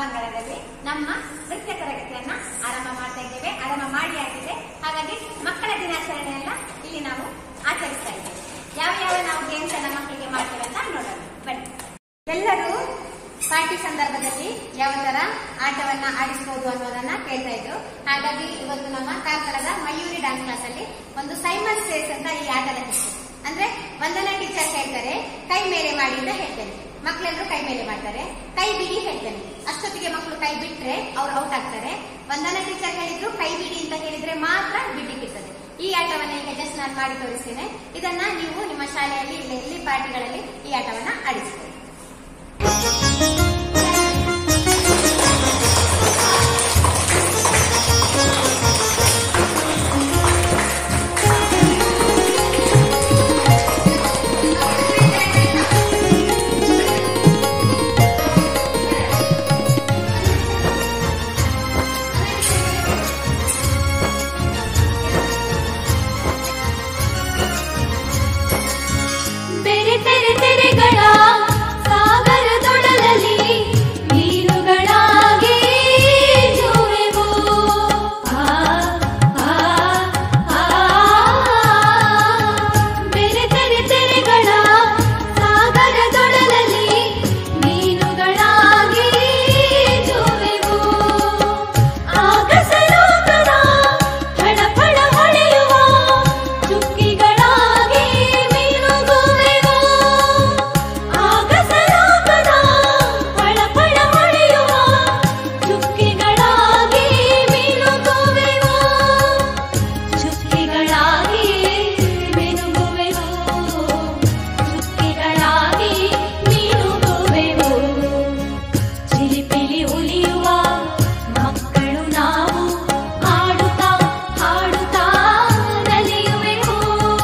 ಸಭಾಂಗಣದಲ್ಲಿ ನಮ್ಮ ನೃತ್ಯ ತರಗತಿಯನ್ನ ಆರಂಭ ಮಾಡ್ತಾ ಇದ್ದೇವೆ ಆರಂಭ ಮಾಡಿ ಆಗಿದೆ ಹಾಗಾಗಿ ಮಕ್ಕಳ ದಿನಾಚರಣೆಯನ್ನ ಇಲ್ಲಿ ನಾವು ಆಚರಿಸ್ತಾ ಇದ್ದೇವೆ ಯಾವ ಯಾವ ನಾವು ಗೇಮ್ಸ್ ಅನ್ನ ಮಕ್ಕಳಿಗೆ ಮಾಡ್ತೇವೆ ಅಂತ ನೋಡೋಣ ಬನ್ನಿ ಎಲ್ಲರೂ ಪಾರ್ಟಿ ಸಂದರ್ಭದಲ್ಲಿ ಯಾವ ತರ ಆಟವನ್ನ ಆಡಿಸಬಹುದು ಅನ್ನೋದನ್ನ ಕೇಳ್ತಾ ಇದ್ರು ಹಾಗಾಗಿ ಇವತ್ತು ನಮ್ಮ ಕಾರ್ಕಳದ ಮಯೂರಿ ಡಾನ್ಸ್ ಕ್ಲಾಸ್ ಅಲ್ಲಿ ಒಂದು ಸೈಮನ್ ಸೇಸ್ ಅಂತ ಈ ಆಟದ ಹೆಸರು ಅಂದ್ರೆ ವಂದನಾ ಟೀಚರ್ ಹೇಳ್ತಾರೆ ಕೈ ಮೇಲೆ ಮಾಡಿ ಅಂತ ಹೇಳ್ತೇನೆ ಮಕ್ಕಳೆಲ್ಲರೂ ಕೈ ಮೇಲೆ ಮಾಡ್ತಾರೆ ಕೈ ಬಿಡಿ ಹೇಳ್ತೇನೆ ಅಷ್ಟೊತ್ತಿಗೆ ಮಕ್ಕಳು ಕೈ ಬಿಟ್ರೆ ಅವ್ರು ಔಟ್ ಆಗ್ತಾರೆ ವಂದನಾ ಟೀಚರ್ ಹೇಳಿದ್ರು ಕೈ ಬಿಡಿ ಅಂತ ಹೇಳಿದ್ರೆ ಮಾತ್ರ ಬಿಡ್ಲಿಕ್ಕಿರ್ತದೆ ಈ ಆಟವನ್ನ ಈಗ ಜಸ್ಟ್ ನಾನು ಮಾಡಿ ತೋರಿಸ್ತೇನೆ ಇದನ್ನ ನೀವು ನಿಮ್ಮ ಶಾಲೆಯಲ್ಲಿ ಇಲ್ಲ ಎಲ್ಲಿ ಪಾರ್ಟಿಗಳಲ್ಲಿ ಈ ಆಟವನ್ನ ಆಡಿಸ್ತೀರಿ ತೆರೆ ತೆರೆ ತೆರೆಗಳ ಸಾಗರದೊಡಲಲ್ಲಿ ಮೀನುಗಳಾಗಿ ಜೋವೆವು. ಆ, ಆ, ಆ. ತೆರೆ ತೆರೆ ತೆರೆಗಳ ಸಾಗರದೊಡಲಲ್ಲಿ ಮೀನುಗಳಾಗಿ ಜೋವೆವು. ಆಗಸಲೋಕದ ಫಳಫಳ ಹೊಳೆಯುವ ಚುಕ್ಕಿಗಳಾಗಿ ಮಿನುಗುವೆವು. ಆಗಸಲೋಕದ ಫಳಫಳ ಹೊಳೆಯುವ ಚುಕ್ಕಿಗಳಾಗಿ ಮಿನುಗುವೆವು. ಚುಕ್ಕಿಗಳಾಗಿ ಮಿನುಗುವೆವು. ಚುಕ್ಕಿಗಳಾಗಿ ಮಿನುಗುವೆವು. ಚಿಲಿಪಿಲಿ ಉಲಿಯುವ ಮಕ್ಕಳು ನಾವು ಹಾಡುತ್ತಾ ಹಾಡುತ್ತಾ ನಲಿಯುವೆವು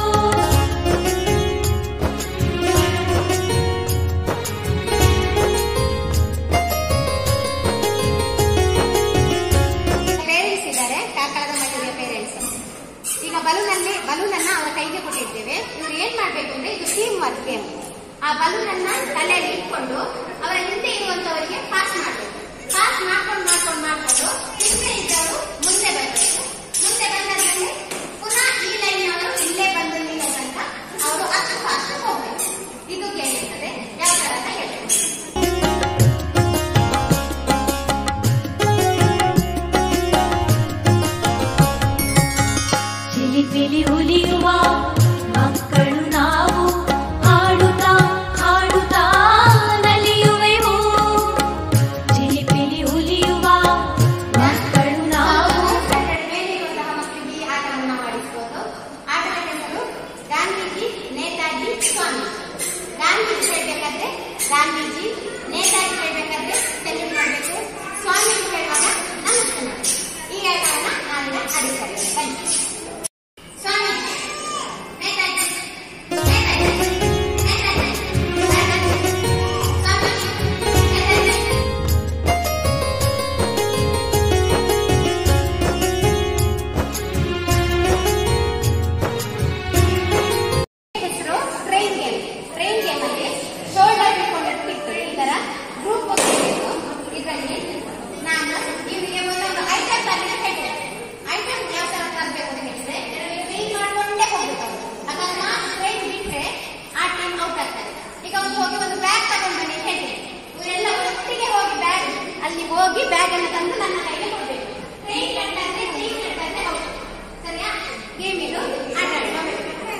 ಪೇರೆಂಟ್ಸ್ ಇದ್ದಾರೆ ಕಾರ್ಕಳದ ಮಯೂರಿಯ ಪೇರೆಂಟ್ಸ್ ಈಗ ಬಲೂನ್ ಅಲ್ಲಿ ಬಲೂನ್ ಅನ್ನ ಅವರ ಕೈಗೆ ಕೊಟ್ಟಿರ್ತೇವೆ ಇವ್ರು ಏನ್ ಮಾಡ್ಬೇಕು ಅಂದ್ರೆ ಇದು ಟೀಮ್ ವರ್ಕ್ ಗೇಮ್ ಆ ಬಲೂನ್ ಅನ್ನ ತಲೆಯಲ್ಲಿ ಇಟ್ಕೊಂಡು ಅವರ ಹಿಂದೆ ಇರುವಂತವರಿಗೆ ಪಾಸ್ ಮಾಡಬೇಕು ಪಾಸ್ ಮಾಡ್ಕೊಂಡು ಮಾಡ್ಕೊಂಡು ಮಾಡ್ಕೊಂಡು ಹಿಂದೆ ಇದ್ದವರು ಮುಂದೆ ಬರಬೇಕು ಮುಂದೆ ಬಂದಲ್ಲಿ ಪುನಃ ಈ ಲೈನ್ ಅವರು ಇಲ್ಲೇ ಬಂದು ನಿಲ್ಲೋ ತನಕ ಅವರು ಅಷ್ಟು ಫಾಸ್ಟ್ ಹೋಗ್ಬೇಕು ಇದು ಗೇಮ್ ಇರ್ತದೆ ಯಾವ ತರ ಅಂತ ಹೇಳ್ಬೇಕು ಚಿಲಿಪಿಲಿ ಉಲಿಯುವ ಮಕ್ಕಳು ನಾವು ಹಾಡುತ್ತಾ ಹಾಡುತ್ತಾ ನಲಿಯುವೆವು ಚಿಲಿಪಿಲಿ ಉಲಿಯುವ ಮಕ್ಕಳು ನಾವು ಮೇಲಿರುವಂತಹ ಮಕ್ಕಳಿಗೆ ಈ ಆಟವನ್ನು ಮಾಡಿಸಬಹುದು ಆಟದ ಹೆಸರು ಗಾಂಧೀಜಿ ನೇತಾಜಿ ಸ್ವಾಮಿ ಗಾಂಧೀಜಿ ಹೇಳ್ಬೇಕಾದ್ರೆ ಗಾಂಧೀಜಿ ನೇತಾಜಿ ಹೇಳ್ಬೇಕಾದ್ರೆ ಸೆಲ್ಯೂಟ್ ಮಾಡಬೇಕು ಸ್ವಾಮಿ ಅಂತ ಹೇಳುವಾಗ ನಮಸ್ತೆ ಮಾಡಬೇಕು ಈ ಆಟವನ್ನ ನಾವೀಗ ಆಡಿಸ್ತಾ ಇದ್ದೇವೆ ಬನ್ನಿ ಸ್ವಾಮಿ ನೇತಾಜಿ ನೇತಾಜಿ ನೇತಾಜಿ ನೇತಾಜಿ ಸ್ವಾಮಿ ನೇತಾಜಿ ಹೆಸರು ಟ್ರೈನ್ ಗೇಮ್ ಟ್ರೈನ್ ಗೇಮ್ ಅಲ್ಲಿ ಶೋಲ್ಡರ್ ಹಿಡ್ಕೊಂಡಿರ್ತಿರ್ತದೆ ಈ ತರ ಗ್ರೂಪ್ ಹೋಗ್ತಿರ್ಬೇಕು ಇದರಲ್ಲಿ ನಾನು ಇವರಿಗೆ ಒಂದೊಂದು ಐಟಮ್ ತರಲಿಕ್ಕೆ ಹೇಳ್ತೇನೆ ಐಟಮ್ ಯಾವ ತರ ತರಬೇಕು ಅಂತ ಹೇಳಿದ್ರೆ ಟ್ರೈನ್ ಮಾಡ್ಕೊಂಡೇ ಹೋಗ್ಬೇಕು ಅವ್ರು. ಹಾಗಾದ್ರೆ ನಾನು ಟ್ರೈನ್ ಬಿಟ್ರೆ ಆ ಟೀಮ್ ಔಟ್ ಆಗ್ತಾರೆ ಈಗ ಒಂದು ಹೋಗಿ ಒಂದು ಬ್ಯಾಗ್ ತಗೊಂಡು ಬನ್ನಿ ಅಂತ ಹೇಳ್ತೇನೆ ಇವರೆಲ್ಲ ಒಟ್ಟಿಗೆ ಹೋಗಿ ಬ್ಯಾಗ್ ಅಲ್ಲಿ ಹೋಗಿ ಬ್ಯಾಗ್ ಅನ್ನು ತಂದು ನನ್ನ ಕೈಗೆ ಕೊಡ್ಬೇಕು ಟ್ರೈನ್ ಕಟ್ಟಂತೆ ಟ್ರೈನ್ ಕಟ್ಟಂತೆ ಹೌದು ಸರಿಯಾ ಗೇಮ್ ಇದು ಆಟ ಆಡುವ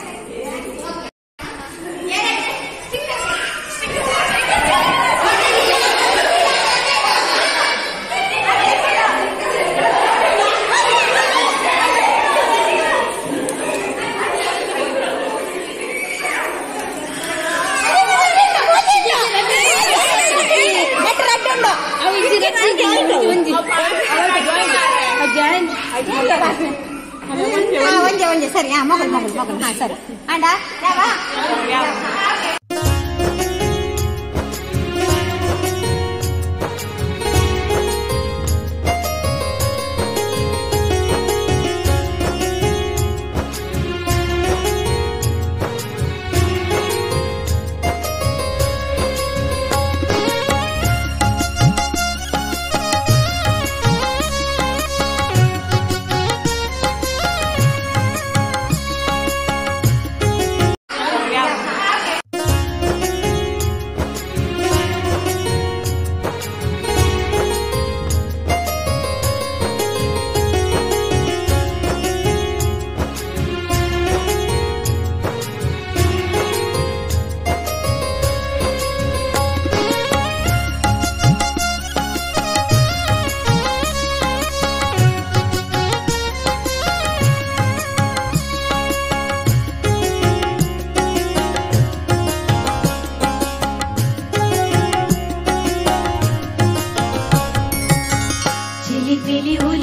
ಒಂಜೆ ಒಂಜೆ ಸರಿ ಹಾ ಮಗಲ್ ಮಗಲ್ ಮಗಲ್ ಹಾ ಸರಿ ಅಂಡ ಯಾವ ಚಿಲಿಪಿಲಿ ಉಲಿಯುವ